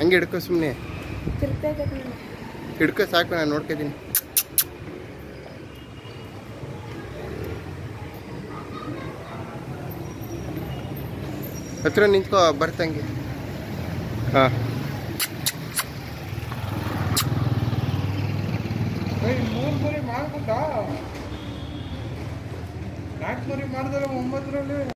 ಹಂಗೆ ಹಿಡ್ಕೊ ಸುಮ್ಮನೆ ತಿರ್ಗ್ತೈತೆ ಹಿಡ್ಕೊ ಸಾಕು ನಾನು ನೋಡ್ಕೊತೀನಿ ಹತ್ರ ನಿಂತ್ಕೋ ಬರ್ತಂಗೆ ಹಾಂ ಮೂರು ಮರಿ ಮಾಡ್ಬಿಟ್ಟ ನಾಲ್ಕು ಮರಿ ಮಾಡಿದ್ರೆ ಒಂಬತ್ತರಲ್ಲಿ